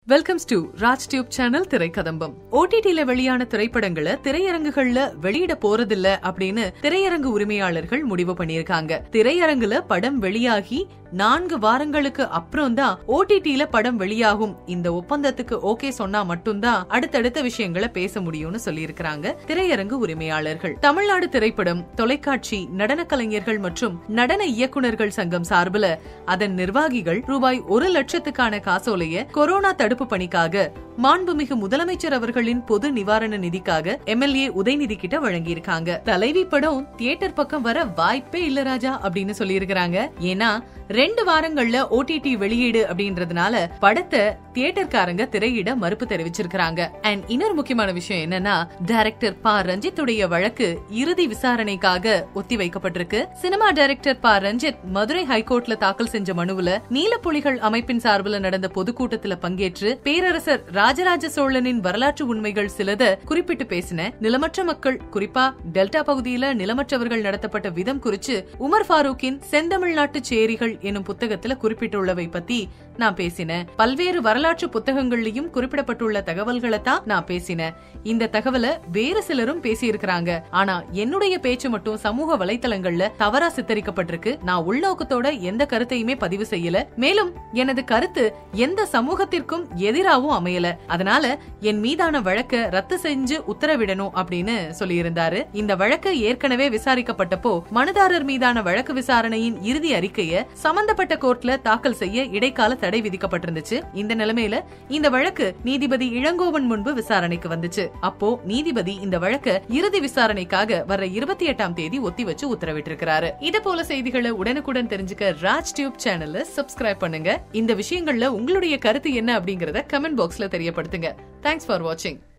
welcomes to Raj tube channel திரைக்கதம்பம் ஓடிடில வெளியான திரைப்படங்களை திரையரங்குகள்ல வெளியிட போறதில்ல அப்படின்னு திரையரங்கு உரிமையாளர்கள் முடிவு பண்ணியிருக்காங்க திரையரங்குல படம் வெளியாகி நான்கு வாரங்களுக்கு அப்புறம் தான் ஓடிடில படம் வெளியாகும் இந்த ஒப்பந்தத்துக்கு ஓகே சொன்னா மட்டும்தான் அடுத்தடுத்த விஷயங்களை பேச முடியும்னு சொல்லியிருக்கிறாங்க திரையரங்கு உரிமையாளர்கள் தமிழ்நாடு திரைப்படம் தொலைக்காட்சி நடன கலைஞர்கள் மற்றும் நடன இயக்குனர்கள் சங்கம் சார்பில் அதன் நிர்வாகிகள் ரூபாய் ஒரு லட்சத்துக்கான காசோலைய கொரோனா தடுப்பு பணிக்காக மாண்புமிகு முதலமைச்சர் அவர்களின் பொது நிவாரண நிதிக்காக எம்எல்ஏ உதயநிதி கிட்ட வழங்கியிருக்காங்க தலைவி படம் தியேட்டர் பக்கம் வர வாய்ப்பே இல்ல ராஜா அப்படின்னு சொல்லியிருக்கிறாங்க ஏன்னா ரெண்டு வாரங்கள்ல ஓடிடி வெளியீடு அப்படின்றதுனால படத்தை தியேட்டர்காரங்க திரையிட மறுப்பு தெரிவிச்சிருக்காங்க அண்ட் இன்னொரு முக்கியமான விஷயம் என்னன்னா டைரக்டர் ப ரஞ்சித்துடைய வழக்கு இறுதி விசாரணைக்காக ஒத்தி வைக்கப்பட்டிருக்கு சினிமா டைரக்டர் ப ரஞ்சித் மதுரை ஹைகோர்ட்ல தாக்கல் செஞ்ச மனுவுல நீலப்புலிகள் அமைப்பின் சார்பில் நடந்த பொதுக்கூட்டத்துல பங்கேற்று பேரரசர் ராஜராஜ சோழனின் வரலாற்று உண்மைகள் சிலத குறிப்பிட்டு பேசின நிலமற்ற மக்கள் குறிப்பா டெல்டா பகுதியில நிலமற்றவர்கள் நடத்தப்பட்ட விதம் குறிச்சு உமர் ஃபாரூக்கின் செந்தமிழ்நாட்டு சேரிகள் எனும் புத்தகத்துல குறிப்பிட்டுள்ளவை பத்தி நான் பேசினேன் பல்வேறு வரலாற்று புத்தகங்கள்லயும் குறிப்பிடப்பட்டுள்ள தகவல்களை தான் நான் பேசினேன் இந்த தகவலை வேறு சிலரும் பேசியிருக்கிறாங்க ஆனா என்னுடைய பேச்சு மட்டும் சமூக வலைத்தளங்கள்ல தவறா சித்தரிக்கப்பட்டிருக்கு நான் உள்நோக்கத்தோட எந்த கருத்தையுமே பதிவு செய்யல மேலும் எனது கருத்து எந்த சமூகத்திற்கும் எதிராகவும் அமையல அதனால என் மீதான வழக்க ரத்து செஞ்சு உத்தரவிடணும் அப்படின்னு சொல்லியிருந்தாரு இந்த வழக்கு ஏற்கனவே விசாரிக்கப்பட்டப்போ மனுதாரர் மீதான வழக்கு விசாரணையின் இறுதி அறிக்கைய சம்பந்தப்பட்ட கோர்ட்ல தாக்கல் செய்ய இடைக்கால தடை விதிக்கப்பட்டிருந்துச்சு இந்த நிலைமையில இந்த வழக்கு நீதிபதி இளங்கோவன் முன்பு விசாரணைக்கு வந்துச்சு அப்போ நீதிபதி இந்த வழக்க இறுதி விசாரணைக்காக வர இருபத்தி எட்டாம் தேதி ஒத்தி வச்சு உத்தரவிட்டிருக்கிறாரு இது போல செய்திகளை உடனுக்குடன் தெரிஞ்சுக்க ராஜ் டியூப் சேனல்ல சப்ஸ்கிரைப் பண்ணுங்க இந்த விஷயங்கள்ல உங்களுடைய கருத்து என்ன அப்படிங்கறத கமெண்ட் பாக்ஸ்ல தெரியப்படுத்துங்க தேங்க்ஸ் ஃபார் வாட்சிங்